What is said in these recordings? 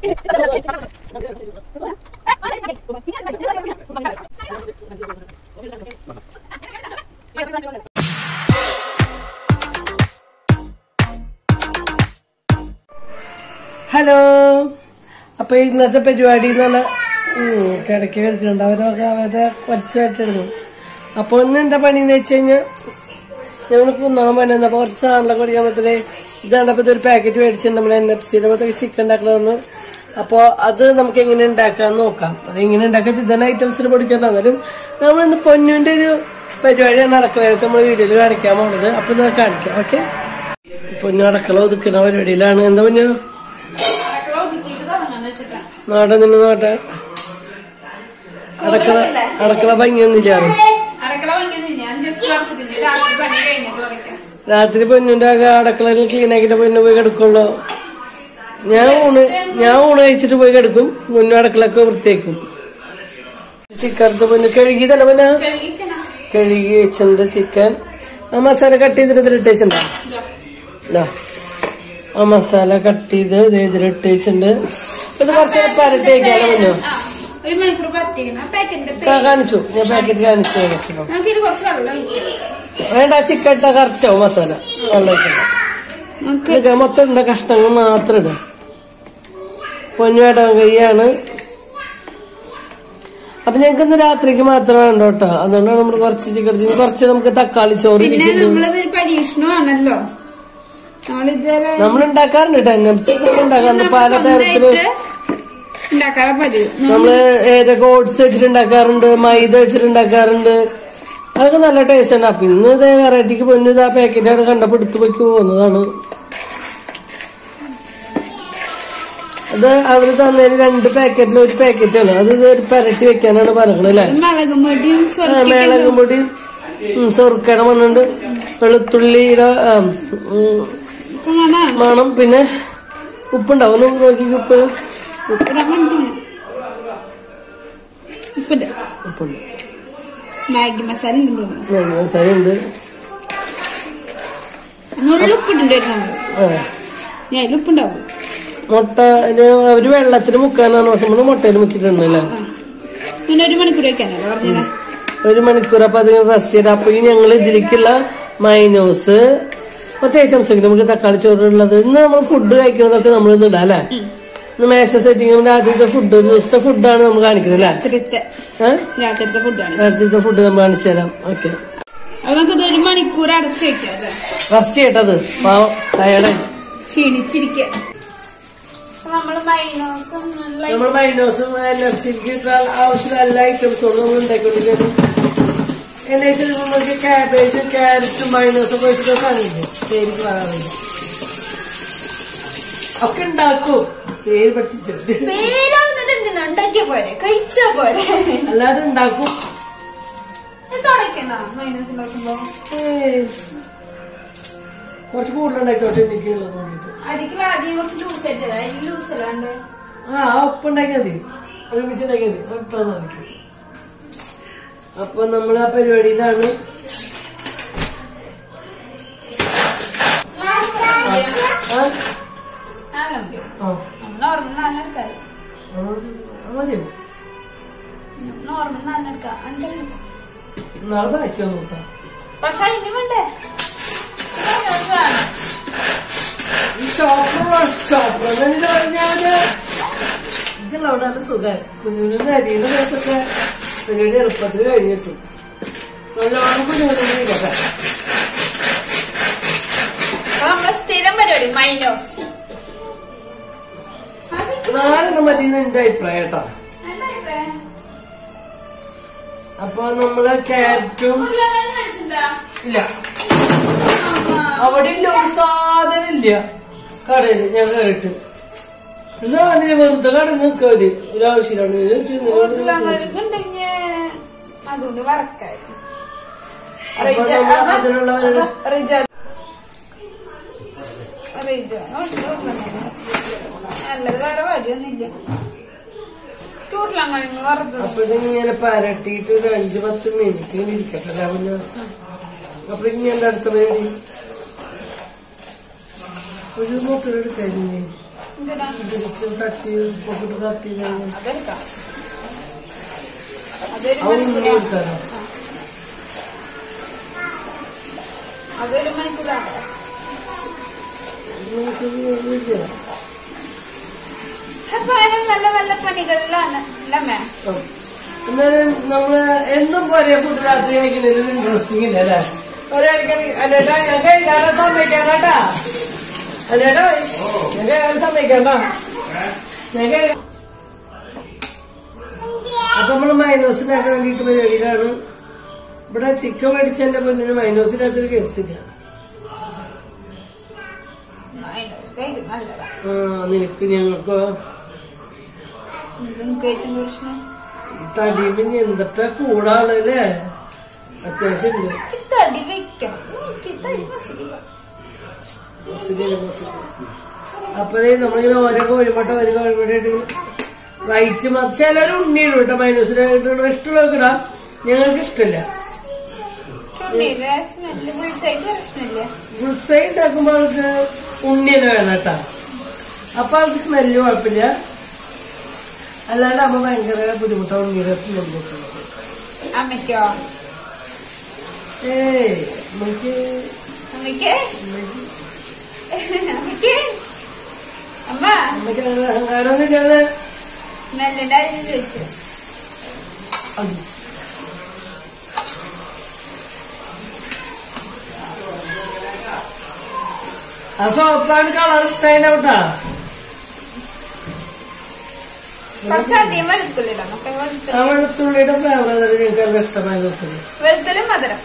Hello അപ്പൊ ഇന്നത്തെ പരിപാടി എന്ന് പറഞ്ഞാൽ കിടക്കി കിടക്കുന്നുണ്ട് അവരൊക്കെ അവരെ വലിച്ചായിട്ടിരുന്നു അപ്പൊ ഒന്ന് എന്താ പണിന്ന് വെച്ച് കഴിഞ്ഞാൽ ഞങ്ങൾ പുന്നാൻ പണി അപ്പൊ കുറച്ച് സാധനങ്ങളൊക്കെ പഠിക്കാൻ പറ്റേ ഇതാണ്ടപ്പോ ഇതൊരു പാക്കറ്റ് മേടിച്ചിട്ടുണ്ട് നമ്മുടെ എൻ എഫ് സിയുടെ മൊത്തം ചിക്കൻ ഉണ്ടാക്കണമെന്ന് അപ്പൊ അത് നമുക്ക് എങ്ങനെ ഉണ്ടാക്കാൻ നോക്കാം അത് എങ്ങനെ ഉണ്ടാക്കാൻ ചിക്കൻ ഐറ്റംസിന് പൊടിക്കാൻ എന്നാലും നമ്മൾ ഇന്ന് പൊന്നുവിന്റെ ഒരു പരിപാടിയാണ് നടക്കുന്നത് നമ്മൾ വീഡിയോയിൽ കാണിക്കാൻ പോണത് അപ്പൊ ഇത് കാണിക്കാം ഓക്കെ പൊന്നു അടക്കള ഒതുക്കുന്ന പരിപാടിയിലാണ് എന്താ പൊന്നു നോട്ടെ നിന്ന് നോട്ടെ അടക്കള അടക്കള ഭംഗിയൊന്നുമില്ല അടക്കള വാങ്ങിയൊന്നുമില്ല ഞാൻ ജസ്റ്റ് കുറച്ചിട്ടുണ്ട് രാത്രി പണി കഴിഞ്ഞിട്ട് തുടയ്ക്കാം രാത്രി പൊന്നിന്റെ ഒക്കെ അടക്കളയിൽ ക്ലീൻ ആക്കിട്ട് പൊന്നു പോയി കിടക്കുള്ളൂ ഞാൻ ഊണ് ഞാൻ ഊണ് കഴിച്ചിട്ട് പോയി കിടക്കും പൊന്നു അടക്കളൊക്കെ വൃത്തിയാക്കും ചിക്കൻ പൊന്നു കഴുകിയതല്ല പൊന്ന കഴുകിക്കണം കഴുകി വെച്ചിട്ടുണ്ട് ചിക്കൻ ആ മസാല കട്ട് ചെയ്തിട്ട് ഇതിലിട്ട് വെച്ചിട്ടുണ്ടോ ഇതാ. ആ മസാല കട്ട് ചെയ്ത് ഇത് ഇതിലിട്ട് വെച്ചിട്ടുണ്ട് ഇത് കുറച്ച് പരട്ടി വയ്ക്കാലോ പൊന്നു ആ ഒരു മണിക്കൂർ പറ്റിക്കണം പാക്കറ്റിന്റെ കാ- കാണിച്ചു ഞാൻ പാക്കറ്റ് കാണിച്ചു തരാം. നമുക്ക് ഇത് കുറച്ച് വെള്ളം ഒഴിക്കണം വേണ്ട ചിക്കൻ ഇട്ടാ കറക്റ്റ് ആവും മസാല വെള്ളം ഒഴിക്കണ്ട. നമുക്ക് ഇതൊക്കെ മൊത്തം ഇണ്ട കഷ്ണങ്ങൾ മാത്രം ഇടും പൊന്നുവേട്ടൻ കൈയാണ് അപ്പൊ ഞങ്ങൾക്ക് ഇന്ന് രാത്രിക്ക് മാത്രം വേണ്ട കേട്ടോ അതുകൊണ്ടാണ് നമ്മൾ കുറച്ച് ചിക്കൻ എടുത്തത്. ഇനി കുറച്ച് നമുക്ക് തക്കാളി ചോറ് പിന്നെ ഇരിക്കുന്നു നമ്മളിതൊരു പരീക്ഷണമാണല്ലോ നമ്മളിതുവരെ നമ്മൾ ഉണ്ടാക്കാറുണ്ട് കേട്ടോ എന്നെ ചിക്കൻ ഉണ്ടാക്കാറുണ്ട് പല തരത്തില് ഉണ്ടാക്കാറ പതിവ് നമ്മള് ഏതൊക്കെ ഓട്സ് വെച്ചിട്ട് ഉണ്ടാക്കാറുണ്ട് മൈദ വെച്ചിട്ട് ഉണ്ടാക്കാറുണ്ട് അതൊക്കെ നല്ല ടേസ്റ്റ് ഉണ്ട് അപ്പൊ ഇന്ന് ഇതേ വെറൈറ്റിക്ക് പൊന്നു ഇതാ പാക്കറ്റാണ് കണ്ടപ്പോ എടുത്തു വെക്ക് പോകുന്നതാണ് അത് അവര് തന്നതിന് രണ്ട് പാക്കറ്റിൽ ഒരു പാക്കറ്റാണ് അത് ഇത് ഒരു പരട്ടി വെക്കാനാണ് പറഞ്ഞത് അല്ലേ മുളക് പൊടിയും ആ, മേളകും പൊടി സൊറുക്കട മണ്ണുണ്ട് വെളുത്തുള്ളിയുടെ ആ, ഉം, മണം പിന്നെ ഉപ്പുണ്ടാവും ഒന്ന് നോക്കി ഉപ്പ് ഉപ്പിട്ട് ഉപ്പുണ്ട് മാഗി മസാല ഉണ്ടെന്ന് തോന്നുന്നു മാഗി മസാല ഉണ്ട് നുള്ളു ഉപ്പിട്ടുണ്ടായിരുന്നു നമ്മള് ആ ഞാൻ അതിൽ ഉപ്പുണ്ടാവും മുട്ട ഇത് അവര് വെള്ളത്തിൽ മുക്കാനാണ് പക്ഷെ നമ്മള് മുട്ടയിൽ മുക്കിയിട്ടുണ്ടല്ലേ ആ പിന്നെ ഒരു മണിക്കൂർ വെക്കാനല്ലോ പറഞ്ഞില്ല ഒരു മണിക്കൂർ അപ്പൊ അത് റെസ്റ്റ് ചെയ്ത് അപ്പൊ ഈ ഞങ്ങൾ ഇതിലേക്കുള്ള മൈനോസ് കുറച്ച് ഐറ്റംസ് ഒക്കെ നമുക്ക് തക്കാളി ചോറുള്ളത് ഇന്ന് നമ്മൾ ഫുഡ് കഴിക്കുന്നതൊക്കെ നമ്മൾ ഇന്ന് ഇടാം അല്ലേ ഇന്ന് മേശ സെറ്റിംഗ് ആദ്യത്തെ ഫുഡ് ഒരു ദിവസത്തെ ഫുഡാണ് നമ്മൾ കാണിക്കുന്നത് അല്ലേ രാത്രിത്തെ ഏഹ് രാത്രിത്തെ ഫുഡാണ് ആദ്യത്തെ ഫുഡ് നമ്മൾ കാണിച്ചു തരാം ഓക്കെ അപ്പൊ നമുക്കിത് ഒരു മണിക്കൂർ അടച്ചു വെക്കാം അല്ലേ റെസ്റ്റ് ചെയ്യട്ടത് പാവം ടയർഡായി ക്ഷീണിച്ചിരിക്കുക നമ്മള് മൈനോസും നമ്മൾ മൈനോസും എനർജിക്ക് ആവശ്യമുള്ള എല്ലാ ഐറ്റംസും നമ്മൾ ഉണ്ടാക്കിക്കൊണ്ടിരിക്കുന്നത് എന്നുവെച്ചാൽ നമുക്ക് കാബേജ് ക്യാരറ്റും മൈനോസും ഒക്കെ വെച്ചിട്ട് സാധനമില്ലേ പേര് പറയാറില്ല ഒക്കെ ഉണ്ടാക്കും പേര് പഠിച്ചിട്ടുണ്ട് പേരാവുന്നത് എന്തിനാ ഉണ്ടാക്കിയ പോരെ കഴിച്ചാ പോരെ അല്ലാതെ ഉണ്ടാക്കും തുടക്കണ്ട മൈനസ് ഉണ്ടാക്കുമ്പോ ഏയ്. കുറച്ച് കൂടുതൽ ഉണ്ടാക്കിയോട്ടെ എനിക്കുള്ളത് വേണ്ടിട്ട് അരിക്കിൽ ആദ്യം കുറച്ച് ലൂസ് ആയിട്ട് അതിന് ലൂസ് അല്ലാണ്ട് ആ ആ ഉപ്പ് ഉണ്ടാക്കിയാൽ മതി ഒരുമിച്ച് ഉണ്ടാക്കിയാൽ മതി ഇട്ടാൽ മതി അപ്പൊ നമ്മൾ ആ പരിപാടിയിലാണ് ആ ആ നമുക്ക് ആ നമ്മൾ ഉറങ്ങുന്ന അതിനെടുക്കാം ആ, മതിയോ നമ്മൾ ഉറങ്ങുന്ന അതിനെടുക്കാം അഞ്ചെണ്ണം നാളെ ബാക്കിയോ നോക്കാം പക്ഷെ അതിന് വേണ്ടേ മൈനോസ് വേണം ചോപ്പർ ചോപ്പർ എന്ന് പറഞ്ഞാല് ഇതല്ല അവിടെ നല്ല സുഖം കുഞ്ഞുകുഞ്ഞു അരിയുടെ ദിവസമൊക്കെ പരിപാടി എളുപ്പത്തിൽ കഴിഞ്ഞിട്ടു നല്ലോണം കുഞ്ഞുകുഞ്ഞു കേട്ടോ അപ്പൊ നമ്മളെ സ്ഥിരം പരിപാടി മൈനോസ് നാലെണ്ണം മതി എന്ന് എന്റെ അഭിപ്രായം കേട്ടോ അപ്പൊ നമ്മള് ക്യാരറ്റും ഇല്ല അവിടെ ഇല്ല ഒരു സാധനം ഇല്ല കടയില് ഞാൻ കേറിട്ട് എന്നാ അതിന് വെറുതെ കട നിൽക്കവര് ഒരാവശ്യമില്ലാണ് ഉണ്ടെങ്കിൽ അതുകൊണ്ട് വറക്കായി അപ്പൊ നമ്മൾ അതിനുള്ള ഒരു- നല്ലത് വേറെ വഴിയൊന്നുമില്ല ചൂട്ടിലങ്ങനെ വറുത്തത് അപ്പൊ ഇതിങ്ങനെ പരട്ടിയിട്ട് ഒരു അഞ്ചു പത്ത് മിനിറ്റ് ഇങ്ങനെ ഇരിക്കട്ടെ അല്ലേ പിന്നെ അപ്പൊ ഇനി എന്റെ അടുത്ത പരിപാടി ഒരു മുട്ട എടുക്കായിരുന്നു എന്തിനാ ഇതിലേക്ക് തട്ടി ഉപ്പൊക്കെ തട്ടി കഴിഞ്ഞാൽ അതെടുക്കാം അതൊരു അത് ഉണ്ണി മണിക്കൂറാ എടുക്കാനോ അതൊരു മണിക്കൂറാണ് അപ്പൊ അങ്ങനെ നല്ല നല്ല പണികളിലാണ് അല്ലേ എന്നാലും നമ്മള് എന്നും ഒരേ ഫുഡ് രാത്രി കഴിക്കുന്നതിൽ ഇൻട്രസ്റ്റിംഗ് ഇല്ല അല്ലേ ഒരാൾക്ക് അല്ലേട്ടാ ഞാൻ കഴിക്കാതെ സമ്മതിക്കാം കേട്ടാ അല്ലേട്ടാ ഞാൻ കഴിക്കാൻ സമ്മതിക്കണ്ട ഞാൻ കഴിക്കാം അപ്പൊ നമ്മള് മൈനോസിനാക്കാൻ വേണ്ടിട്ട് പരിപാടിയിലാണ് ഇവിടെ ചിക്കൻ മേടിച്ചതിന്റെ പൊന്നിന് മൈനോസിനകത്തൊരു കേസില്ല നല്ലതാ ആ നിനക്ക് ഞങ്ങൾക്കോ നിങ്ങൾക്ക് കഴിച്ചും പ്രശ്നം തടിമിന് എന്തൊക്കെ കൂടാളല്ലേ അത്യാവശ്യം ഉണ്ട് എനിക്ക് തടി വെക്കണം എനിക്ക് തടി മസിലില്ല ബസ്സില് ബസ്സില്. അപ്പതേ നമ്മളിങ്ങനെ ഓരോ കോഴിമുട്ട ഒരു കോഴിമുട്ട ഇട്ട് വൈറ്റ് മ ചിലർ ഉണ്ണിയിടും കേട്ടോ മൈനസിന് ഇഷ്ടമുള്ളവർക്ക് ഇടാം ഞങ്ങൾക്ക് ഇഷ്ടമില്ല ഉണ്ണിയിലെ സ്മെല്ല് വിളിച്ചായിട്ട് പ്രശ്നമില്ല ബുൾസൈ ഉണ്ടാക്കുമ്പോ അവൾക്ക് ഉണ്ണി തന്നെ വേണം കേട്ടാ അപ്പൊ അവൾക്ക് സ്മെല്ല് കുഴപ്പമില്ല അല്ലാണ്ട് അമ്മ ഭയങ്കര ബുദ്ധിമുട്ടാണ് ഉണ്ണിയുടെ സ്മെല്ല് വെക്കുന്നത് അമ്മയ്ക്കോ ഏയ് അമ്മയ്ക്ക് അമ്മയ്ക്ക് അമ്മയ്ക്ക് അമ്മ അമ്മയ്ക്ക് അങ്ങനെ അഹങ്കാരമൊന്നും ഇല്ലാതെ സ്മെല്ലിന്റെ അരിയിൽ വെച്ച് അത് ആ സോപ്പാണ് കളർ ഇഷ്ടമായിട്ടാ കുറച്ച് അധികം വെളുത്തുള്ളില്ല നമുക്ക് വെളുത്തുള്ളി ആ വെളുത്തുള്ളിയുടെ ഫ്ലേവർ അതൊരു ഞങ്ങൾക്ക് നല്ല ഇഷ്ടമായ ദിവസം വെളുത്തുള്ളി മധുരം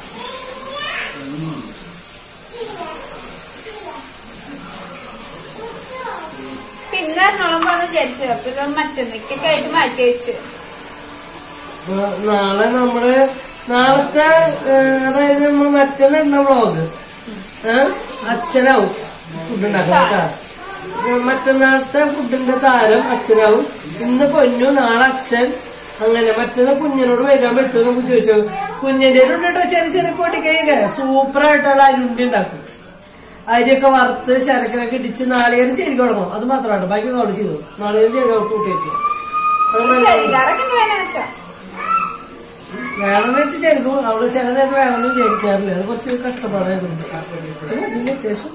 പിന്നെ എറണാകുളം പോന്ന് വിചാരിച്ചു അപ്പൊ ഇത് മറ്റന്നേക്കൊക്കെ ആയിട്ട് മാറ്റി വെച്ച് അപ്പൊ നാളെ നമ്മള് നാളത്തെ ഏഹ്, അതായത് നമ്മൾ മറ്റന്നിടുന്ന വ്ളോഗ് അച്ഛനാവും ഫുഡ് ഉണ്ടാക്കാൻ കേട്ടാ ഏഹ്, മറ്റന്നാളത്തെ ഫുഡിന്റെ താരം അച്ഛനാവും ഇന്ന് പൊന്നു നാളെ അച്ഛൻ അങ്ങനെ മറ്റന്ന് കുഞ്ഞിനോട് വരാൻ പറ്റുമോ നമുക്ക് ചോദിച്ചു കുഞ്ഞിന്റെ ഉണ്ട് കേട്ടോ ചെറിയ ചെറിയ പൊടിക്കൈയൊക്കെ സൂപ്പർ ആയിട്ടുള്ള അരുണ്ടി ഉണ്ടാക്കും അരിയൊക്കെ വറുത്ത് ശർക്കരയൊക്കെ ഇടിച്ച് നാളികേരം ചെരി തുടങ്ങും അത് മാത്രമാണ് ബാക്കി അവള് ചെയ്തു നാളികേരം ചെയ്ത് അവൾക്ക് കൂട്ടിയിട്ട് അത് നല്ല- ചെറികാറൊക്കെ വേണം വെച്ചാ വേണമെന്ന് വെച്ച് ചെറുക്കും അവള് ചില നേരം വേണമെന്ന് വിചാരിക്കാറില്ല അത് കുറച്ച് കഷ്ടപ്പാടായിരുന്നു അതിന് അത്യാവശ്യം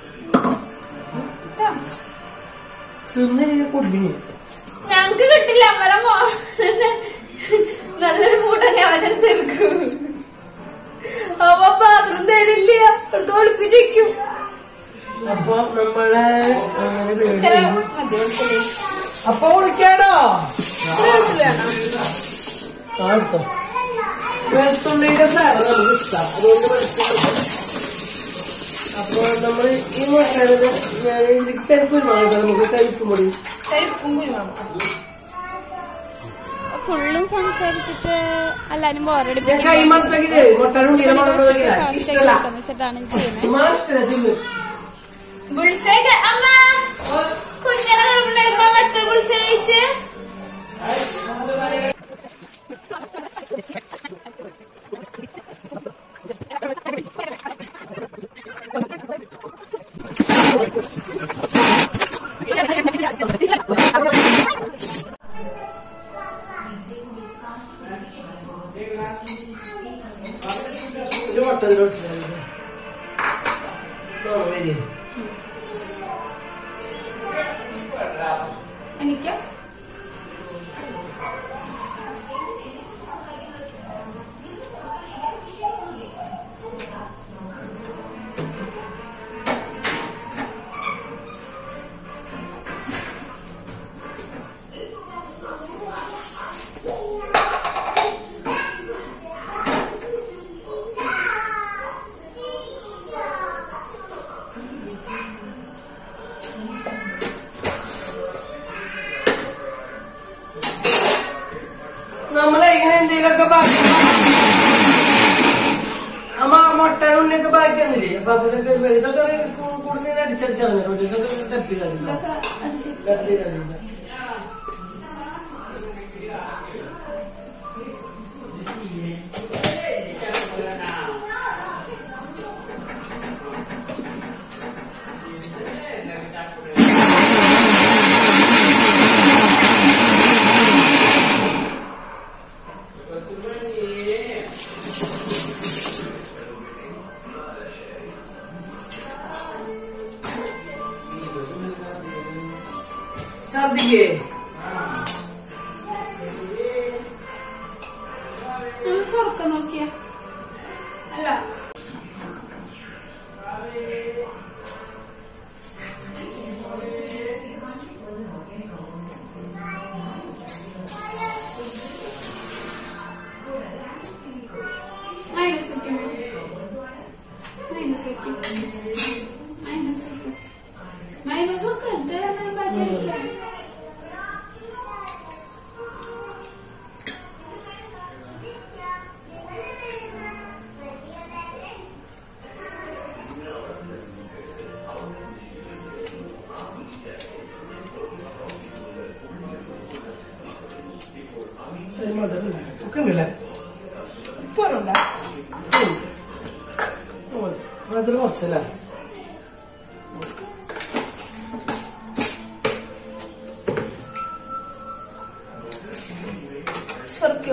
തിന്നില്ല കുടിഞ്ഞു ഞങ്ങക്ക് കിട്ടില്ല അമ്മല മോ നല്ലൊരു കൂട്ടന്നെ അവനെ തീർക്കും അവ പാത്രം തരില്ല എടുത്ത് ഒളിപ്പിച്ചേക്കും അപ്പൊ നമ്മളെ അങ്ങനെ ഇത്ര പേടി മതി വെളുത്തുള്ളി അപ്പൊ വിളിക്കാടോ ഇത്ര വെളുത്തുള്ളി വേണം ആ എടുത്തോ വെളുത്തുള്ളിയുടെ ഫ്ലേവർ നമുക്ക് ഇഷ്ടം അതുകൊണ്ട് വെളുത്തുള്ളി അപ്പൊ നമ്മള് ഈ മുട്ടയത് ഞാൻ ഇതിക്ക് കരിക്കുരുമുളക് നമുക്ക് കരിക്കുമുടി കരിപ്പും കുരുമുളകും ഫുള്ളും സംസാരിച്ചിട്ട് എല്ലാരും ഞാൻ കൈമർത്തക്കില്ലേ മുട്ടനുണ്ടിയുടെ മുളക് ഇഷ്ടമല്ല വെച്ചിട്ടാണ് ചെയ്യുന്നത് മാസ്റ്റർ തിന്നു വിളിച്ചേക്ക അമ്മ കുഞ്ഞിനെ ഗർഭിണിയെടുക്കുമ്പോ മറ്റൊരു വിളിച്ചേച്ച് ഒരു മുട്ട വരി എനിക്ക് നമ്മളെ ഇങ്ങനെ എന്തെങ്കിലുമൊക്കെ ബാക്കി അമ്മ മുട്ട ഉണ്ണിയൊക്കെ ബാക്കി വന്നില്ലേ അപ്പൊ അതിലൊക്കെ ഇതൊക്കെ കൂടുതൽ അടിച്ചടിച്ചറിഞ്ഞു ഇതൊക്കെ തപ്പി കളഞ്ഞു ഇതൊക്കെ അടിച്ച് തപ്പി കളഞ്ഞു ഛർദിക്കേ നമ്മൾ സ്വർക്കം നോക്കിയ അല്ല മൈനസ് മൈനസ് മൈനസ് മൈനസ് ഒക്കെ ഉണ്ട് നമ്മൾ ബാക്കി അടിക്കാം ഒക്കെ ഉണ്ടല്ലേ ഇപ്പൊ ഉണ്ടോ? ഉം. ഉം. അതിൽ കുറച്ചല്ലേ സ്വർക്കുക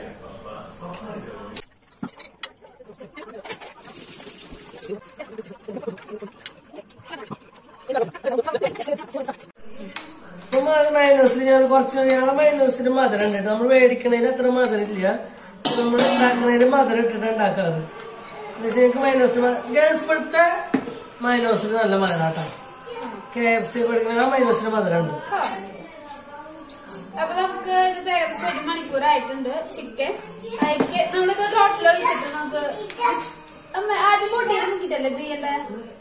ഇപ്പൊ മൈനോസിൽ ഞാൻ കുറച്ച് ഞങ്ങളെ മൈനോസിന് മധുരം ഉണ്ട് നമ്മൾ മേടിക്കണതിൽ അത്ര മധുരം ഇല്ല നമ്മൾ ഉണ്ടാക്കണതിൽ മധുരം ഇട്ടിട്ട് ഉണ്ടാക്കാറ് എന്നുവെച്ചാൽ എനിക്ക് മൈനോസ് ഗൾഫിലത്തെ മൈനോസിൽ നല്ല മധുരാട്ടോ കെ എഫ് സി കൊടുക്കുന്ന മൈനോസിന് മധുരം ഉണ്ട് അപ്പൊ നമുക്ക് ഇത് ഏകദേശം ഒരു മണിക്കൂറായിട്ടുണ്ട് ചിക്കൻ അതിക്ക് നമ്മളിത് ടോട്ടൽ ഒഴിച്ചിട്ട് നമുക്ക് അമ്മ ആദ്യം പൊട്ടിയിൽ മുക്കിട്ടല്ലേ ഇത് ചെയ്യണ്ടേ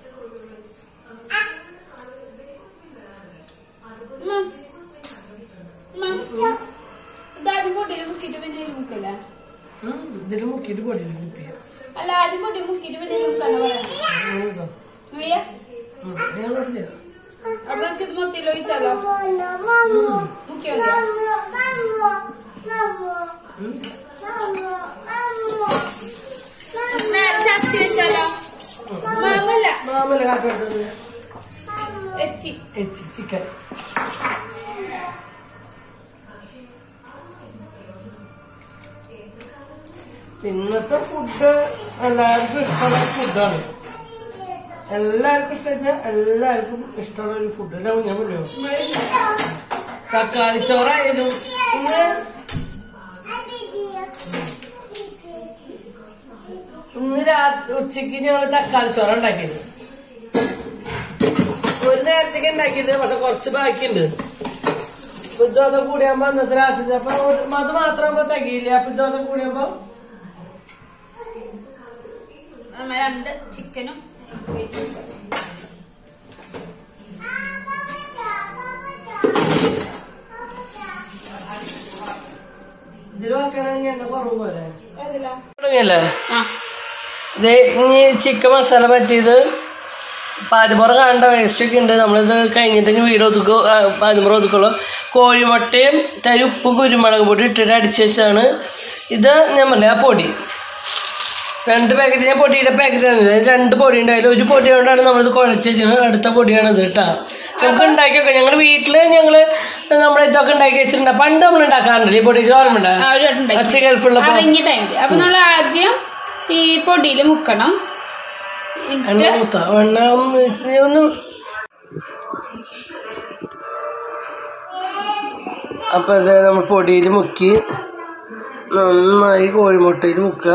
ഉമ്മ. ഉമ്മ. ഇത് ആദ്യം പൊട്ടിയിൽ മുക്കിയിട്ട് പിന്നെ ഇതിൽ മുക്കല്ലേ ഇതിൽ മുക്കിയിട്ട് പൊടിയിൽ കുപ്പിയാ അല്ല ആദ്യം പൊട്ടി മുക്കിയിട്ട് പിന്നെ ഇതിൽ മുക്കാന്ന് പറയാം നീയ ഞാൻ പറഞ്ഞില്ല അപ്പൊ നമുക്ക് ഇത് മൊത്തത്തിൽ ഒഴിച്ചാലോ മുക്കി മതിയോ നേരെ ചട്ടി വെച്ചാലോ മാങ്ങല്ല മാമല്ല കാട്ടുകൊടുത്തത് എച്ചി എച്ചി ചിക്കൻ ഇന്നത്തെ ഫുഡ് എല്ലാവർക്കും ഇഷ്ടമുള്ള ഫുഡാണ് എല്ലാവർക്കും ഇഷ്ടം എല്ലാവർക്കും ഇഷ്ടമുള്ള ഒരു ഫുഡ് അല്ല ഞാൻ പറയോ തക്കാളി ചോറായാലും ഇന്ന് ഇന്ന് രാത്രി ഉച്ചക്ക് ഞങ്ങൾ തക്കാളി ചോറ ഉണ്ടാക്കിയത് ഒരു നേരത്തേക്ക് ഉണ്ടാക്കിയത് പക്ഷെ കുറച്ച് ബാക്കിയുണ്ട് ബുദ്ധോധം കൂടിയാകുമ്പോ അന്നത്തെ രാത്രി അപ്പൊ ഒരു- അത് മാത്രമാകുമ്പോ തികയില്ല അപ്പൊ ബുദ്ധോധം കൂടിയാകുമ്പോ നമ്മ രണ്ട് ചിക്കനും ഇതിൽ വെക്കാനാണെങ്കിൽ എണ്ണ കുറവ് പോലെ ഏതിലാ തുടങ്ങിയല്ലേ ആ ഇത് ഇനി ചിക്കൻ മസാല പറ്റിയത് പാതിമുറ കാണേണ്ട വേസ്റ്റ് ഒക്കെ ഉണ്ട് നമ്മളിത് കഴിഞ്ഞിട്ട് ഇനി വീട് ഒതുക്കോ പാതിമുറ ഒതുക്കുള്ളൂ കോഴിമുട്ടയും തരി ഉപ്പും കുരുമുളക് പൊടി ഇട്ടിട്ട് അടിച്ച് വെച്ചാണ് ഇത് ഞാൻ പറഞ്ഞ ആ പൊടി രണ്ട് പാക്കറ്റ് ഞാൻ പൊടിയുടെ പാക്കറ്റ് തന്നില്ല രണ്ട് പൊടി ഉണ്ടായാലും ഒരു പൊടി കൊണ്ടാണ് നമ്മളിത് കുഴച്ച് വെച്ചത് അടുത്ത പൊടിയാണ് ഇത് കേട്ടോ നമുക്ക് ഉണ്ടാക്കി വെക്കാം ഞങ്ങൾ വീട്ടിൽ ഞങ്ങൾ നമ്മുടെ ഇതൊക്കെ ഉണ്ടാക്കി വെച്ചിട്ടുണ്ട് പണ്ട് നമ്മൾ ഉണ്ടാക്കാറുണ്ട് ഈ പൊടി ഓർമ്മ ആ, ഒരു വട്ടം ഉണ്ടാക്കി. അച്ഛ ഗൾഫുള്ളപ്പോൾ അറങ്ങിയ ടൈമില് അപ്പൊ നമ്മൾ ആദ്യം ഈ പൊടിയിൽ മുക്കണം എണ്ണ മൂത്ത എണ്ണ ഒന്ന് ഇച്ചിരി ഒന്ന് അപ്പൊ ഇത് നമ്മൾ പൊടിയിൽ മുക്കി നന്നായി കോഴിമുട്ടയിൽ മുക്കുക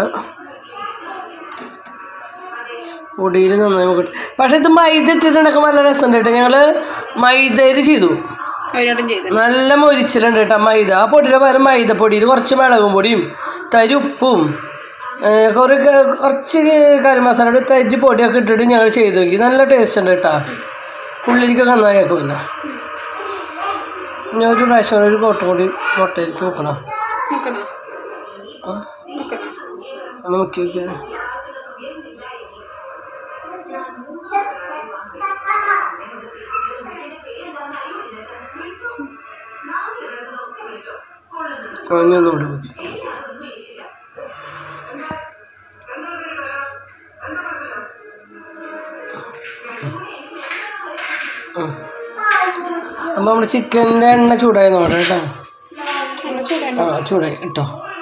പൊടിയിൽ നന്നായി മുക്കട്ടെ പക്ഷെ ഇത് മൈദ ഇട്ടിട്ടുണ്ടാക്കാൻ നല്ല രസമുണ്ട് കേട്ടോ ഞങ്ങള് മൈദയിൽ ചെയ്തു ഒരു വട്ടം ചെയ്ത് നല്ല മൊരിച്ചിലുണ്ട് കേട്ടോ മൈദ ആ പൊടിയുടെ പകരം മൈദപ്പൊടിയിൽ കുറച്ച് മുളകും പൊടിയും തരി ഉപ്പും ഏ, കുറേ ക- കുറച്ച് കറി മസാലയുടെ തരി പൊടിയൊക്കെ ഇട്ടിട്ട് ഞങ്ങൾ ചെയ്ത് നോക്കി നല്ല ടേസ്റ്റ് ഉണ്ട് കേട്ടോ ഉള്ളിലേക്ക് നന്നായി ആക്കും പിന്നെ ഞാൻ ഒരു പ്രാവശ്യം ഒരു കോട്ട കൂടി മുട്ടയിലേക്ക് നോക്കണം നോക്കണോ ആ, നോക്കണോ ഒന്ന് മുക്കി നോക്കിയാൽ ഒന്നുകൂടി മുക്കി ഉം. അപ്പൊ നമ്മുടെ ചിക്കൻ്റെ എണ്ണ ചൂടായി നോട്ടെ കേട്ടോ ആ ചൂടായി കേട്ടോ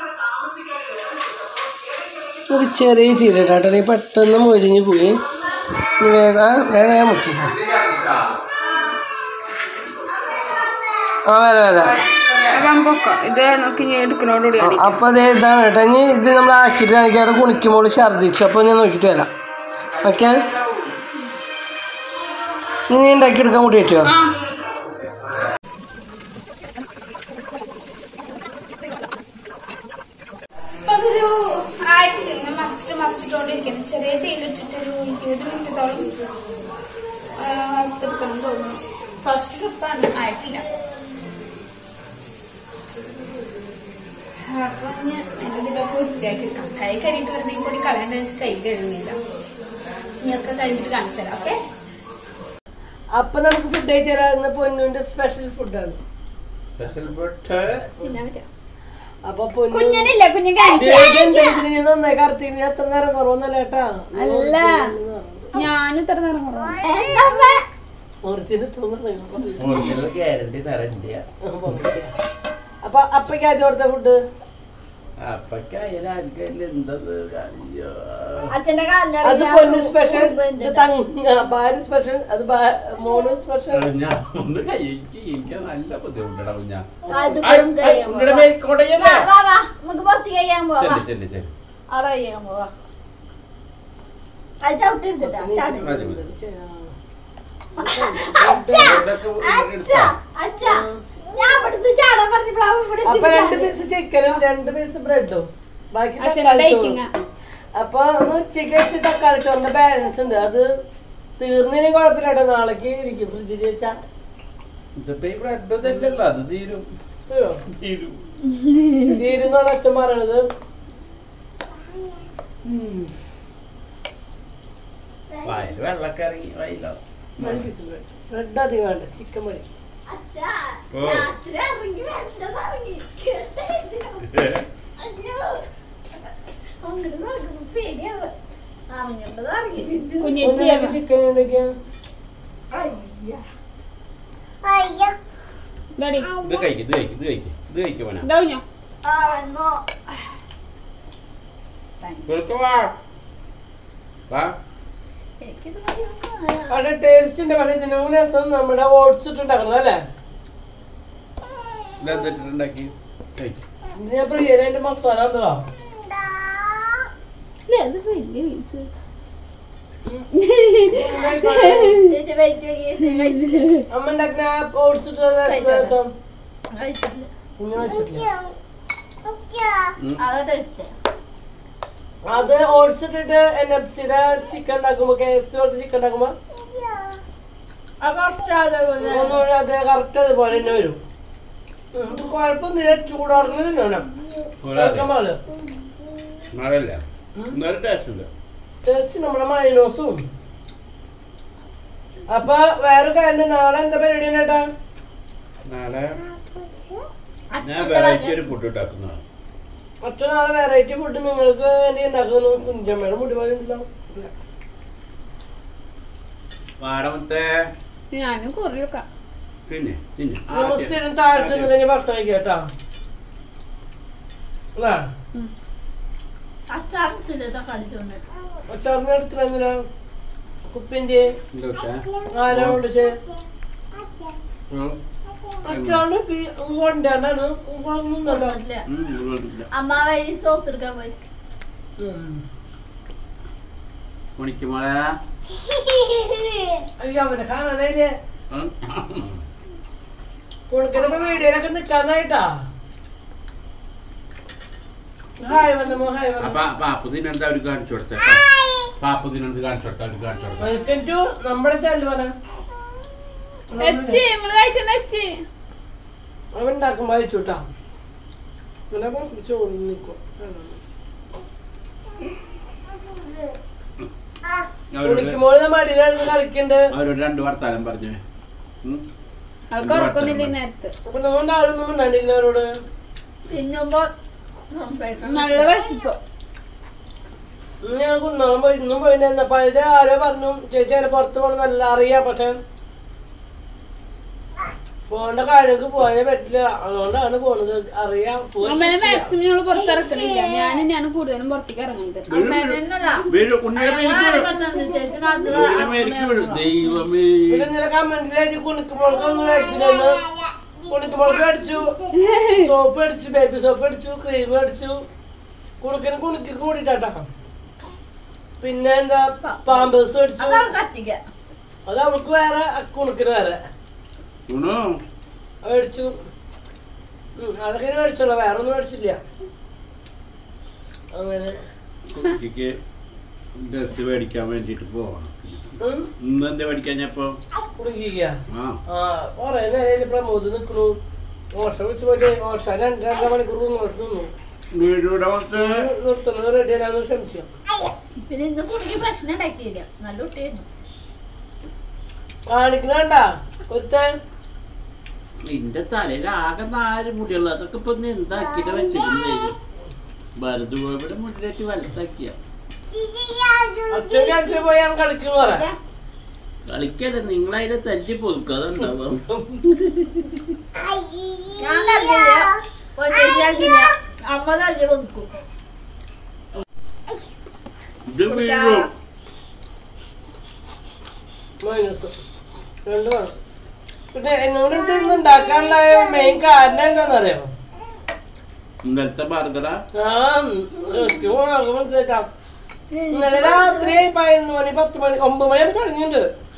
ഒരു ചെറിയ തീരട്ടോ നീ പെട്ടെന്ന് മൊരിഞ്ഞ് പോയി ഇനി വേഗം ആ, വേഗം വേഗം മുക്കിട്ടോ ആ വരാം വരാം നമുക്ക് ഇത് നോക്കി ഞാൻ എടുക്കുന്നതോടുകൂടിയാണ് അപ്പൊ അതെ ഇതാണ് കേട്ടോ ഇനി ഇത് നമ്മൾ ആക്കിയിട്ട് എനിക്ക് അവിടെ കുണിക്കുമ്പോൾ ഛർദ്ദിച്ചു അപ്പൊ ഞാൻ നോക്കിയിട്ട് വരാം ഓക്കെ ഇനി നീ ഉണ്ടാക്കി എടുക്കാൻ കൂടി പറ്റുമോ ആ അപ്പൊ അതൊരു ആയിട്ടില്ല ഇങ്ങനെ മറിച്ചിട്ട് മറിച്ചിട്ടോണ്ടിരിക്കണം ചെറിയ തേയിലിട്ടിട്ട് ഒരു ഇരുപത് മിനിറ്റത്തോളം വറുത്തെടുക്കണം തോന്നുന്നു ഫസ്റ്റ് ട്രിപ്പാണ് ആയിട്ടില്ല അപ്പൊ ഞാൻ എൻ്റെ ഇതൊക്കെ വൃത്തിയാക്കി എടുക്കാം കൈ കഴിഞ്ഞിട്ട് വെറുതെ കൂടി കളയേണ്ട വെച്ച് കൈ കഴുകുന്നില്ല നിങ്ങൾക്ക് കഴിഞ്ഞിട്ട് കാണിച്ചു തരാം ഓക്കെ അപ്പൊ നമുക്ക് ഫുഡ് കഴിച്ചാൽ ഇന്ന് പൊന്നുവിന്റെ സ്പെഷ്യൽ ഫുഡാണ് സ്പെഷ്യൽ ബട്ട് അപ്പൊ പൊന്നു കുഞ്ഞനില്ല കുഞ്ഞു ഏത് എന്തെങ്കിലും നീ നന്നായി കറുത്തിന് എത്ര നേരം കുറവൊന്നല്ല കേട്ടാ അല്ല ഞാനും ഇത്ര നേരം മുറിച്ചിട്ട് തോന്നുന്നു ഒറിജിനൽ ഗ്യാരണ്ടി നിറഞ്ഞ അപ്പൊ അപ്പയ്ക്ക് ആദ്യം കൊടുത്ത ഫുഡ് അപ്പൊക്കായാലും ആർക്കല്ല എന്തത് അയ്യോ അച്ഛന്റെ അത് പൊന്നു സ്പെഷ്യൽ ഇത് തങ്ങ ഭാര്യ സ്പെഷ്യൽ അത് ഭാ- മോന് സ്പെഷ്യൽ ഞാൻ ഒന്ന് കഴിച്ച് എനിക്ക് നല്ല ബുദ്ധിമുട്ടുണ്ടാവും ഞാൻ അത് വെറും കഴിയാൻ നിങ്ങളുടെ മേൽക്കോടയല്ലേ വാ വാ നമുക്ക് പുറത്ത് കഴിയാൻ പോവാ ചെല്ലു ചെല്ലു ചെല്ലു അവിടെ കഴിയാൻ പോവാ അത് ചവിട്ടിരുത്തിട്ടാ ചാടി മതി മതി ഇതൊക്കെ അച്ഛാ അച്ഛാ ഞാൻ ഇവിടുന്ന് ചാടാൻ പറഞ്ഞപ്പോഴാണ് ഇവിടെ അപ്പൊ രണ്ട് പീസ് ചിക്കനും രണ്ട് പീസ് ബ്രെഡും ബാക്കി അച്ഛന്റെ തക്കാളി ചോറും ഡേറ്റിങ്ങാ. അപ്പൊ ഒന്ന് ഉച്ചയ്ക്ക് വെച്ച് തക്കാളി ചോറിന്റെ ബാലൻസ് ഉണ്ട് അത് തീർന്നതിന് കുഴപ്പമില്ല കേട്ടോ നാളേക്ക് ഇരിക്കും ഫ്രിഡ്ജിൽ വെച്ചാ ഇതിപ്പോ ഈ ബ്രെഡ് തന്നെയല്ലോ അത് തീരും അയ്യോ തീരും തീരുന്നാണ് അച്ഛൻ പറയണത് വയറ് വെള്ളമൊക്കെ ഇറങ്ങി വയലോ ബ്രെഡ് അധികം വേണ്ട ചിക്കൻ മതി അച്ഛാ ഓ. രാത്രി ഇറങ്ങി വേണ്ടതറിഞ്ഞി അയ്യോ അങ്ങോട്ട് നോക്കുമ്പോ പേടിയാവ് അറിഞ്ഞിട്ടതറിഞ്ഞു ഒന്നിലേക്ക് ചിക്കൻ എന്തൊക്കെയാ ഡാഡി ഇത് കഴിക്കും ഇത് കഴിക്കും ഇത് കഴിക്കും ഇത് കഴിക്കും മോനെ ഇതാ കുഞ്ഞോ അവന്നോ വെളുക്ക വാ വാ എനിക്കിത് മതി അവിടെ ടേസ്റ്റ് ഉണ്ട് പക്ഷേ ഇതിന് മൂന്ന് ദിവസം നമ്മുടെ ഓട്സ് ഇട്ടുണ്ടാക്കണം അല്ലേ ഇതെന്തിട്ടുണ്ടാക്കി കഴിക്കും ഇത് ഞാൻ പ്രിയതിന്റെ മസാല ഉണ്ടോ ഇല്ല അത് വലിയ പീസ് ചേച്ചി വെയിറ്റ് ചേച്ചി കഴിച്ചില്ല അമ്മ ഉണ്ടാക്കുന്ന ഓട്സ് ഇട്ട ദിവസം കഴിച്ചില്ല കുഞ്ഞു വെച്ചിട്ടില്ല അതാ ടേസ്റ്റ് അത് ഓട്സ് ഇട്ടിട്ട് എൻ എഫ് സിയുടെ ചിക്കൻ ഉണ്ടാക്കുമ്പോ കെ എഫ് സി പോലത്തെ ചിക്കൻ ഉണ്ടാക്കുമ്പോ ഒന്നുകൂടെ അത് കറക്റ്റ് അതുപോലെ തന്നെ വരും ഉം, ഇത് കുഴപ്പമൊന്നുമില്ല ചൂടാറുന്നത് തിന്നണം ചേർക്കാൻ പാടില്ല മഴല്ല ഇന്നൊരു ടേസ്റ്റ് ഉണ്ട് ജസ്റ്റ് നമ്മുടെ മൈനോസും അപ്പൊ വേറെ കാര്യം നാളെ എന്താ പരിപാടി ചേട്ടാ നാളെ ഞാൻ വെറൈറ്റി ഒരു ഫുഡ് ഉണ്ടാക്കുന്നതാണ് ഒറ്റ നാളെ വെറൈറ്റി ഫുഡ് നിങ്ങൾക്ക് വേണ്ടി ഉണ്ടാക്കുന്നു കുഞ്ചമ്മയുടെ മുടി പോലെ ഉണ്ടല്ലോ വാടമത്തെ ഞാനും കുറയൊക്കെ പിന്നെ പിന്നെ നമ്മൾ സ്ഥിരം താഴത്ത് നിന്ന് തന്നെ ഭക്ഷണം കഴിക്കാം കേട്ടാ അല്ലേ അച്ചാറിട്ടില്ല തക്കാളി ചോണ്ട് അച്ചാറിന് എടുത്തില്ല കുപ്പിന്റെ എന്താ പക്ഷേ ആരാ കൊണ്ടുവച്ചേ അച്ചാറിന് കൊണ്ടാണ് കൊണ്ടുവന്നല്ലോ അമ്മ വഴി സോസ് എടുക്കാൻ പോയി മണിക്കുമോളെ അയ്യോ അവനെ കാണാനായില്ലേ കൊടുക്കുന്നപ്പോ വീഡിയോയിലൊക്കെ നിക്കാന്നായിട്ടാ ഹായ് വന്നമോ ഹായ് അപ്പൊ വന്നു പാപ്പു തിനെന്താ അവർക്ക് കാണിച്ചു കൊടുത്തേ പാപ്പു തിനെന്ത് കാണിച്ചു കൊടുത്ത അവർക്ക് കാണിച്ചു കൊടുത്ത വെൽക്കം ടു നമ്മുടെ ചെല്ലുവന എച്ചി നമ്മള് കഴിച്ചെന്ന എച്ചി അവൻ ഉണ്ടാക്കുമ്പോ അയച്ചുട്ടാ ചോറ് നിൽക്കും അവരോട് കുളിക്കുമ്പോൾ മടിയിലാണ് കളിക്കണ്ട് അവരോട് രണ്ട് വർത്താനം പറഞ്ഞു ഉം. അവൾക്ക് ഉറക്കൊന്നില്ല ഈ നേരത്ത് അപ്പൊ നമ്മൾ ആളൊന്നും ഉണ്ടായില്ല അവരോട് തിന്നുമ്പോ സംസാരിക്കണം നല്ല വിശപ്പ് ഇന്ന് ഞാൻ കുന്നാളം പോയി ഇന്നും പോയിട്ടുണ്ടായിരുന്നു അപ്പൊ അതില് ആരോ പറഞ്ഞു ചേച്ചി അങ്ങനെ പുറത്ത് പോകണം നല്ല അറിയാം പക്ഷെ പോകേണ്ട കാര്യങ്ങൾക്ക് പോകാനേ പറ്റില്ല അതുകൊണ്ടാണ് പോണത് അറിയാം പോവാൻ അമ്മേനെ പറ്റില്ല. മാക്സിമം ഞങ്ങള് പുറത്തിറക്കലില്ല ഞാൻ തന്നെയാണ് കൂടുതലും പുറത്തേക്ക് ഇറങ്ങുന്നത് വീഴ്, ഉണ്ണിയുടെ മേലേക്ക് വീഴ്. ചേച്ചി ഉണ്ണിയുടെ മേലേക്ക് വീഴ്. ദൈവമേ ഇവിടെ ഇന്നലെ കമന്റിൽ എഴുതി കുണിക്കുമ്പോഴൊന്നും കഴിച്ചില്ലെന്ന് കുണിക്കുമുളക് അടിച്ചു സോപ്പ് അടിച്ചു ബേബി സോപ്പ് അടിച്ചു ക്രീം അടിച്ചു കുണുക്കിന് കുണുക്കി കൂടിട്ടാ പിന്നെ എന്താ പാമ്പേഴ്സ് അടിച്ചു അതാണ് കത്തിക്ക അത് അവൾക്ക് വേറെ കുണുക്കിന് വേറെ ഗുണോ മേടിച്ചു അതൊക്കെ മേടിച്ചോളൂ വേറെ ഒന്നും മേടിച്ചില്ല അങ്ങനെ കുട്ടിക്ക് ഡ്രസ് മേടിക്കാൻ വേണ്ടിട്ട് പോവാം ഉം, ഇന്ന് എന്താ മേടിക്കാൻ ഞാപ്പോ കുടുങ്ങിയിരിക്കുക ആ ആ കൊറേ നേരം പ്രമോദ് നിൽക്കണു ഓഷ വിളിച്ച് പോയിട്ട് ഓഷ രണ്ട് രണ്ടര മണിക്കൂർ ഇങ്ങോട്ട് നിന്നു വീടിവിടെ വന്ന് നിർത്തുന്നത് റെഡി ആണെന്ന് ശ്രമിച്ചു പിന്നെ ഇന്ന് കുടിക്ക് പ്രശ്നം ഉണ്ടാക്കിയില്ല നല്ല കുട്ടിയായിരുന്നു കാണിക്കണണ്ട ഒരുത്തൻ നിന്റെ തലയിൽ ആകെ നാല് മുടിയുള്ള അതൊക്കെ ഇപ്പൊ നീ എന്താക്കിട്ട് വെച്ചിട്ടുണ്ട് ഭരത് പോയവിടെ മുടിയിലേക്ക് വലുതാക്കിയ അച്ഛൻ ക്യാൻസർ പോയാണ് കളിക്കുന്നു പറയാം കളിക്കല്ല നിങ്ങളതിനെ തല്ലി പൊതുക്കതുണ്ടാവും ഞാൻ തല്ലില്ല ഒന്നേച്ച് തല്ലില്ല അമ്മ തല്ലി പൊതുക്കും ഇത് വീഴും മൈനസ് രണ്ട് വേണം പിന്നെ എന്നോട് ഇത് ഉണ്ടാക്കാനുള്ള മെയിൻ കാരണം എന്താണെന്നറിയാമോ ഇന്നലത്തെ ബർഗറാ ആ എനിക്ക് പോണത് മനസ്സിലാക്കാം ഇന്നലെ രാത്രി പതിനൊന്ന് മണി പത്ത് മണി ഒമ്പത് മണി വരെ തുടങ്ങിയിട്ടുണ്ട്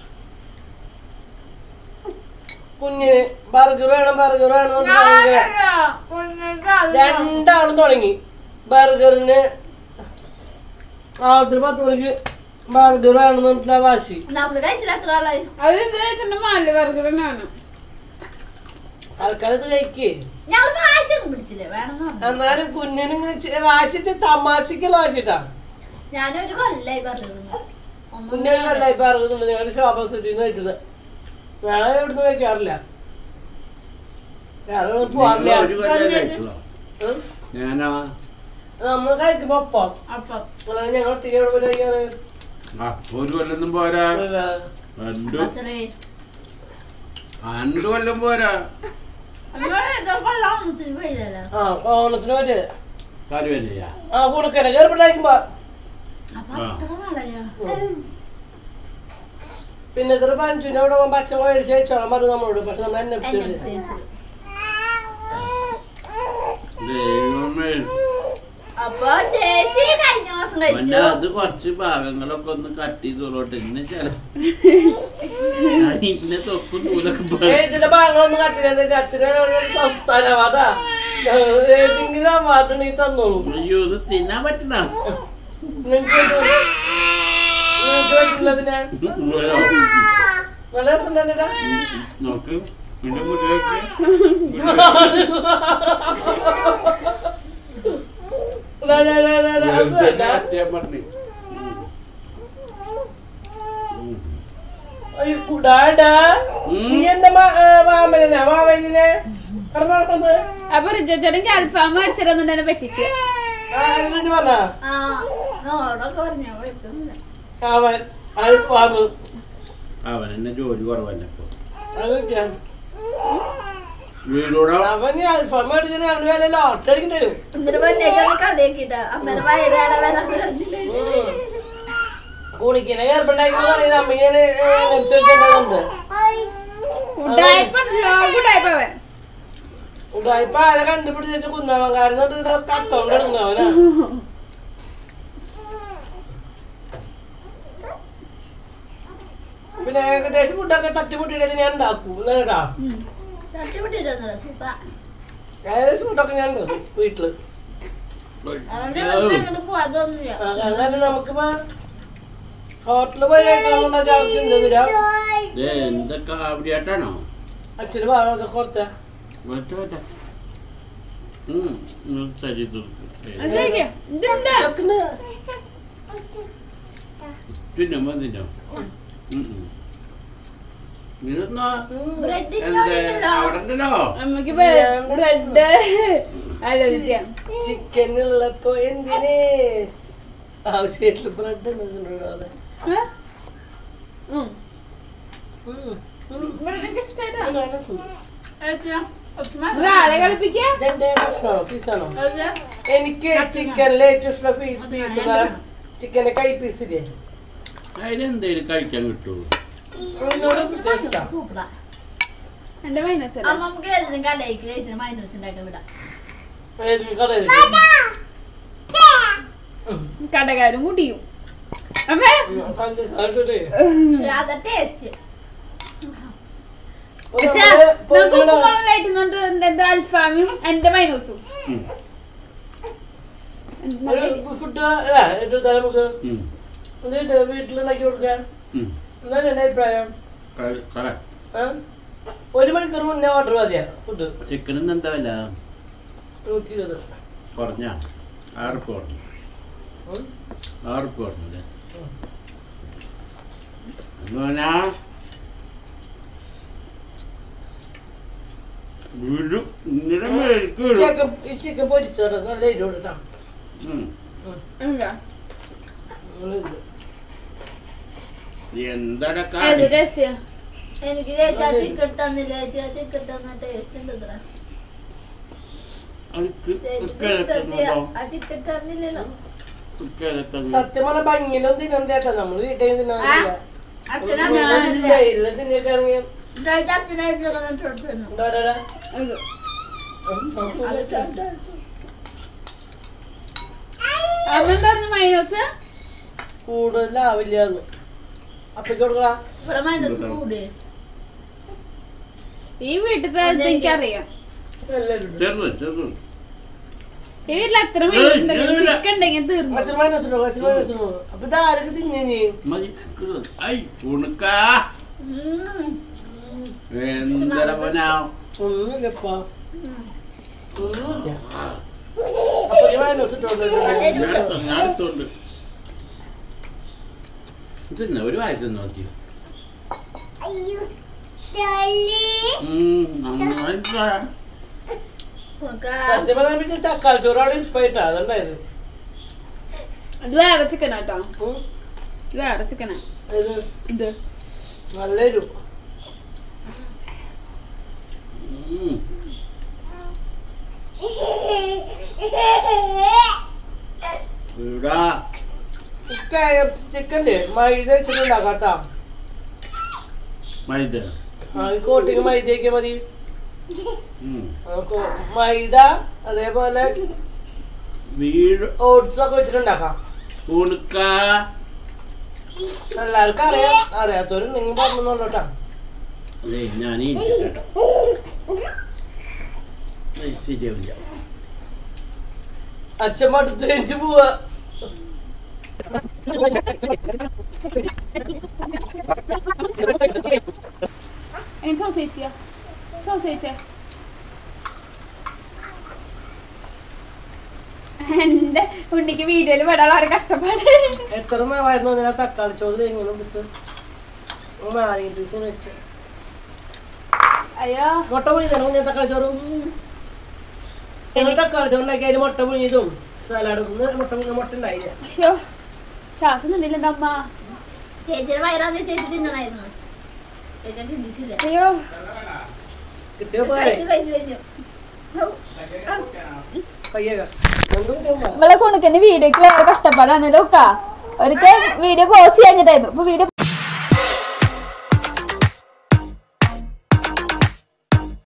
കുഞ്ഞിന് ബർഗർ വേണം ബർഗർ വേണം എന്ന് പറഞ്ഞ് രണ്ടാളും തുടങ്ങി ബർഗറിന് രാത്രി പത്ത് മണിക്ക് ബർഗർ വേണം എന്ന് പറഞ്ഞിട്ടുള്ള വാശി നമ്മള് കഴിച്ചിട്ട് എത്ര ആളായി അത് എന്ത് കഴിച്ചിട്ട് മാല് വർഗറിനാണ് തൽക്കാലം ഇത് കഴിക്കേ ഞങ്ങൾ വാശിയൊന്നും പിടിച്ചില്ലേ വേണമെന്ന് പറഞ്ഞു എന്നാലും കുഞ്ഞിന് ഇങ്ങനെ ചെ- വാശിട്ട് തമാശക്കുള്ള വാശിട്ടാ ഞാനൊരു കൊല്ലായി പറഞ്ഞിരുന്നു കുഞ്ഞിനല്ല ഇപ്പൊ അറിയുന്നുണ്ട് ഞങ്ങളുടെ ശോഭ സുറ്റിന്ന് വെച്ചത് ഞാൻ ഇവിടുന്ന് വെക്കാറില്ല വേറെ എവിടുന്നും പോവാറില്ല ഒരു കൊല്ലം കഴിച്ചോ ഉം. ഞാനാ നമ്മൾ കഴിക്കുമ്പോ ഒപ്പം അപ്പം അല്ലാതെ ഞങ്ങൾ ഒറ്റയ്ക്ക് എവിടെ പോയി കഴിക്കാറ് ആ ഒരു കൊല്ലൊന്നും പോരാ രണ്ടു അത്രേ രണ്ടു കൊല്ലം പോരാ കൊള്ളാം പോയില്ലല്ലോ ആ ഓണത്തിന് പറ്റിയത് കാല് വരില്ല ആ കുടുക്കനെ കയറിപ്പിണ്ടായിരിക്കുമ്പോ അപ്പൊ ആ. അത്ര നാളായോ പിന്നെ ഇത്ര പഞ്ചുവിന്റെ അവിടെ പോകുമ്പോ അച്ഛൻ മേടിച്ച് കഴിച്ചോളാൻ പറഞ്ഞു നമ്മളോട് പക്ഷെ നമ്മൾ എന്നെ എന്നെ പിടിച്ചത് നിശ്ചയിച്ചത്. ദൈവമേ അപ്പൊ ചേച്ചി കഴിഞ്ഞ മാസം കഴിച്ചു പിന്നെ അത് കുറച്ച് ഭാഗങ്ങളൊക്കെ ഒന്ന് കട്ട് ചെയ്തോളോട്ടെ ഇന്നെ ചില ഞാൻ ഇന്നെ തൊക്കും നൂലൊക്കെ പോയി ഇതിന്റെ ഭാഗങ്ങളൊന്നും കട്ടില്ല അച്ഛനെ സംസ്ഥാനം അതാ ഏതെങ്കിലും അവാർഡുണ്ടെങ്കിൽ തന്നോളൂ അയ്യോ ഇത് തിന്നാൻ പറ്റില്ല നിനക്ക് നിനക്ക് പറ്റില്ലതിനെ നല്ല രസം തന്നെ നോക്ക് പിന്നെ മുടിയൊക്കെ വെറുതെ അത്യാൻ പറഞ്ഞു നീ എന്താ മാമനെ മാമനെ കടന്നു അപ്പൊ റിജോച്ചേട്ടൻ അൽഫാം മേടിച്ചിരുന്നുണ്ട് എന്നെ പറ്റിച്ച് പറഞ്ഞ ആ നോടൊക്കെ പറഞ്ഞു പറ്റുന്നില്ല അവൻ അൽഫാമ് അവൻ എന്നെ ജോലി കുറവല്ല ഇപ്പൊ അതൊക്കെയാ വീടോടെ അവന് അൽഫാം മേടിച്ചിട്ട് അവന് വില ലോട്ടറി അടിക്കേണ്ടി വരും എന്നിട്ട് പൊന്നേക്ക് കളിയാക്കിട്ടാ അമ്മേടെ വയറാടെ വരാത്തില്ല കുണിക്കിനെ ഗർഭണ്ടാക്കി അമ്മയ്ക്ക് നെച്ചെടുക്കേണ്ടതുണ്ട് ഉടായ്പുണ്ടല്ലോ ഉടായ്പ അവൻ ഇപ്പൊ ആരെ കണ്ടുപിടിച്ചിട്ട് കുന്നവൻ കാരണം കത്തോണ്ട് എടുക്കുന്നവനാ പിന്നെ ഏകദേശം ഫുഡൊക്കെ തട്ടിമുട്ടിയിട്ട് ഞാൻ ഉണ്ടാക്കും കേട്ടാ തട്ടിവിട്ടിരുന്നല്ലോ സൂപ്പർ ഏകദേശം ഫുഡൊക്കെ ഞാൻ ഉണ്ടാക്കും വീട്ടില് അതുകൊണ്ട് അങ്ങോട്ട് പോവാൻ തോന്നില്ല ആ, അങ്ങനെ നമുക്കിപ്പോ ഹോട്ടലിൽ പോയി കഴിക്കണമെന്നുണ്ടാ ചിന്തതില്ല എന്തൊക്കെ ആവിടിയായിട്ടാണോ അച്ഛന് ഭാഗമൊക്കെ കൊടുത്ത ഒറ്റ ഒറ്റ ഉം, ഉം, ശരി ഇത് അത് കഴിക്കാം. ഇതെന്താ തിന്നോ മതിനോ ഇതൊന്നാ ബ്രെഡ് എന്താ അവിടെ ഉണ്ടല്ലോ നമുക്ക് ബ്രെഡ് ആലോചിക്കാം ചിക്കനുള്ളപ്പോ എന്തിനേ ആവശ്യമായിട്ടുള്ള ബ്രെഡ് ഏ? ഉം. ബ്രെഡ് എനിക്ക് ഇഷ്ടമായിട്ടാ നമുക്ക് ആളെ കളിപ്പിക്കാം ഇതെന്റെ ഭക്ഷണമാണോ പീസാണോ എനിക്ക് ചിക്കനിലെ ഏറ്റവും ഇഷ്ടം പീസ് പീസ് ചിക്കന്റെ കൈ പീസില്ലേ അതിനെന്തേലും കഴിക്കാൻ കിട്ടുമോ അതിനോട് പ്രത്യേകിച്ച് ഇഷ്ടാ. സൂപ്പറാ എന്റെ മൈനസ് അമ്മ നമുക്ക് ഏതെങ്കിലും കടയിലേക്ക് ചേച്ചിന് മൈനസ് ഉണ്ടാക്കാൻ വിടാം ഏത് കടയിൽ കടകാരും മുടിയും അമ്മേ പഞ്ചസാര ഇട്ടിട്ട്. പക്ഷെ അതാ ടേസ്റ്റ് ഒരു അച്ഛാ നമ്മള് നമുക്ക് പൊതുവെ- ഉപ്പുമുളകായിട്ട് എന്റെ അൽഫാമിയും എന്റെ മൈനസും ഉം. ഒരു ഫുഡ് അല്ല ഏറ്റവും സ്ഥലം നമുക്ക് ഉം. എന്നിട്ട് വീട്ടിലുണ്ടാക്കി കൊടുക്കാൻ ഉം. എന്താണ് എന്റെ അഭിപ്രായം പറ- പറ ആ? ഒരു മണിക്കൂർ മുന്നേ ഓർഡർ മതിയാ ഫുഡ് ചിക്കനിന്ന് എന്താ വില നൂറ്റി ഇരുപത് കുറഞ്ഞ ആറ് കുറഞ്ഞു ഉം. ആറ് കുറഞ്ഞല്ലേ അങ്ങനെ വീഴും ഇങ്ങനെ മേലേക്ക് വീഴും ചിക്കൻ ഈ ചിക്കൻ പൊരിച്ചോട്ടെ നല്ല എരിവ് കേട്ടോ ഉം. എന്താ എന്താടാ ഏത് കാര്യം ടേസ്റ്റ് എനിക്ക് ചേച്ചാ ചിക്കൻ തന്നില്ല ചേച്ചാ ചിക്കൻ തന്ന ടേസ്റ്റ് ഉണ്ട് ഇത്ര അവർക്ക് ചേച്ചി കിഴക്കുന്നുണ്ടോ ആ ചിക്കൻ തന്നില്ലല്ലോ കിഴക്കുന്നു സത്യം പറഞ്ഞ ഭംഗിയിലും തിന്നാൻ ചേട്ടാ നമ്മള് വീട്ടിൽ തിന്നാൻ അച്ഛനാ സ്റ്റൈലില് തിന്നിട്ടാണെങ്കിൽ അച്ഛനായിട്ട് തന്നു എന്താ ഇത് അത് അവൻ പറഞ്ഞു മൈനസ് കൂടുതലാവില്ല അപ്പക്ക് കൊടുക്കടാ ഇവിടെ മൈനസ് കൂടി ഈ വീട്ടിലത്തെ എനിക്കറിയാം എല്ലാവരും ചെറുത് ചെറുത് ഈ വീട്ടിൽ എത്ര മൈനസ് ഉണ്ടെങ്കിലും ചിക്കൻ ഉണ്ടെങ്കിൽ തീർന്നു അച്ഛൻ മനസ്സിലോ അച്ഛൻ മനസ്സിലോ അപ്പൊ ഇതാരൊക്കെ തിന്നു മതി ഐ ഉണക്കാ ഉം. എന്താ പോനാ ഒന്നുമില്ലപ്പാ ഒന്നുമില്ല അപ്പൊ ഈ മൈനസ് ഇട്ടോണ്ട് അടുത്തുണ്ട് ഇതെന്നാ ഒരു വയസ്സ് നോക്കി നന്നായിട്ടാ ഉണക്കാ. സത്യം പറഞ്ഞാൽ പിന്നെ തക്കാളി ചോറാണ് ഇഷ്ടായിട്ടാ അതുണ്ടായത് ഇത് വേറെ ചിക്കനാ കേട്ടോ ഉം. ഇത് വേറെ ചിക്കനാ ഇത് ഇത് നല്ലൊരു ഉം. ഇവിടാ ചിക്കൻ്റെ മൈദ വെച്ചിട്ടുണ്ടാക്കാട്ടാ മൈദ ആ ഈ കോട്ടിങ് മൈദയൊക്കെ മതി ഉം. നമുക്ക് മൈദ അതേപോലെ വീട് ഓട്സ് ഒക്കെ വെച്ചിട്ടുണ്ടാക്കാം ഉണക്കാ എല്ലാവർക്കും അറിയാം അറിയാത്തവരും നിങ്ങൾ പറഞ്ഞോട്ടാ അതെ ഞാൻ കേട്ടോ ശരിയാവില്ല അച്ഛൻ മടുത്ത് കഴിച്ച് പോവാ അതിന് സോസേജിയാ സോസേജ് എന്റെ ഉണ്ണിക്ക് വീഡിയോയിൽ പെടാൻ വളരെ കഷ്ടപ്പാട് എത്ര നാളായിരുന്നു ഞാൻ തക്കാളി ചോറ് ഇങ്ങനെ എടുത്ത് നാരങ്ങ പീസ് വെച്ചു അയ്യോ മുട്ട പുഴിഞ്ഞു ഞാൻ തക്കാളി ചോറും ഞങ്ങൾ തക്കാളി ചോറുണ്ടാക്കി അതിൽ മുട്ട പുഴിഞ്ഞതും സലാഡും ഇന്ന് മുട്ട പുഴിഞ്ഞ മുട്ട ഉണ്ടായില്ല അയ്യോ ശ്വാസം നിന്നില്ല അമ്മ ചേച്ചിയുടെ വയറാതെ ചേച്ചി തിന്നണായിരുന്നു ചേച്ചി ചിന്തിച്ചില്ല അയ്യോ കിട്ടിയ പോലെ കഴിച്ചു കഴിഞ്ഞു കഴിഞ്ഞു പയ്യക രണ്ടും കിട്ടിയാൽ നമ്മളെ കുണുക്കന്റെ വീഡിയോക്ക് കഷ്ടപ്പാടാണ് ലോക്ക ഒരിക്കൽ വീഡിയോ പോസ്റ്റ് ചെയ്യാഞ്ഞിട്ടായിരുന്നു ഇപ്പൊ വീഡിയോ